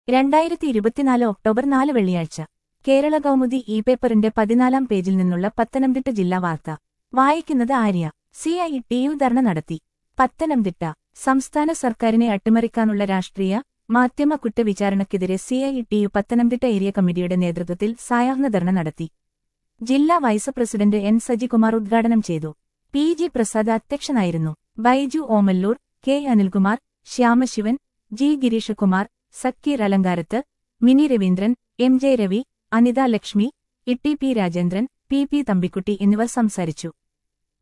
രണ്ടായിരത്തി ഇരുപത്തിനാല് ഒക്ടോബർ നാല് വെള്ളിയാഴ്ച കേരള കൗമുദി ഇ പേപ്പറിന്റെ പതിനാലാം പേജിൽ നിന്നുള്ള പത്തനംതിട്ട ജില്ലാ വാർത്ത വായിക്കുന്നത് Arya C I T U dharna നടത്തി പത്തനംതിട്ട സംസ്ഥാന സർക്കാരിനെ അട്ടിമറിക്കാനുള്ള രാഷ്ട്രീയ മാധ്യമ കുറ്റവിചാരണയ്ക്കെതിരെ C I T U Pathanamthitta area കമ്മിറ്റിയുടെ നേതൃത്വത്തിൽ സായാഹ്ന ധർണ നടത്തി ജില്ലാ വൈസ് പ്രസിഡന്റ് എൻ സജികുമാർ ഉദ്ഘാടനം ചെയ്തു പി ജി പ്രസാദ് അധ്യക്ഷനായിരുന്നു Baiju Omalloor K Anilkumar Shyamasivan G Gireeshkumar Sakkeer Alankarath Mini Raveendran M J Ravi Anitha Lakshmi Itty P Rajendran P P Thampikutty എന്നിവർ സംസാരിച്ചു